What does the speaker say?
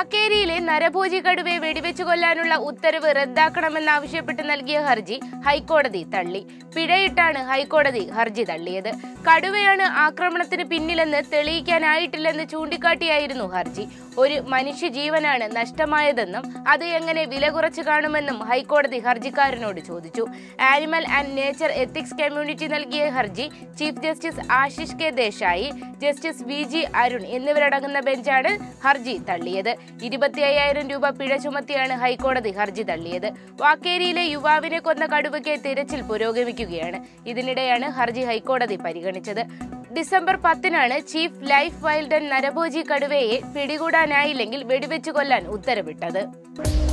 വാക്കേരിയിലെ നരഭോജി കടുവയെ വെടിവെച്ചു കൊല്ലാനുള്ള ഉത്തരവ് റദ്ദാക്കണമെന്നാവശ്യപ്പെട്ട് നൽകിയ ഹർജി ഹൈക്കോടതി തള്ളി പിഴയിട്ടാണ് ഹൈക്കോടതി ഹർജി തള്ളിയത് കടുവയാണ് ആക്രമണത്തിന് പിന്നിലെന്ന് തെളിയിക്കാനായിട്ടില്ലെന്ന് ചൂണ്ടിക്കാട്ടിയായിരുന്നു ഹർജി ഒരു മനുഷ്യജീവനാണ് നഷ്ടമായതെന്നും അത് എങ്ങനെ വില കുറച്ച് കാണുമെന്നും ഹൈക്കോടതി ഹർജിക്കാരനോട് ചോദിച്ചു animal and nature ethics community നൽകിയ ഹർജി chief justice Ashish K Desai justice V G Arun എന്നിവരടങ്ങുന്ന ബെഞ്ചാണ് ഹർജി തള്ളിയത് ഇരുപത്തി അയ്യായിരം രൂപ പിഴ ചുമത്തിയാണ് ഹൈക്കോടതി ഹർജി തള്ളിയത് വാക്കേരിയിലെ യുവാവിനെ കൊന്ന കടുവയ്ക്ക് തിരച്ചിൽ പുരോഗമിക്കുകയാണ് ഇതിനിടെയാണ് ഹർജി ഹൈക്കോടതി പരിഗണിച്ചത് ഡിസംബർ പത്തിനാണ് ചീഫ് ലൈഫ് വൈൽഡ് ആൻഡ് നരഭോജി കടുവയെ പിടികൂടാനായില്ലെങ്കിൽ വെടിവെച്ചു കൊല്ലാൻ ഉത്തരവിട്ടത്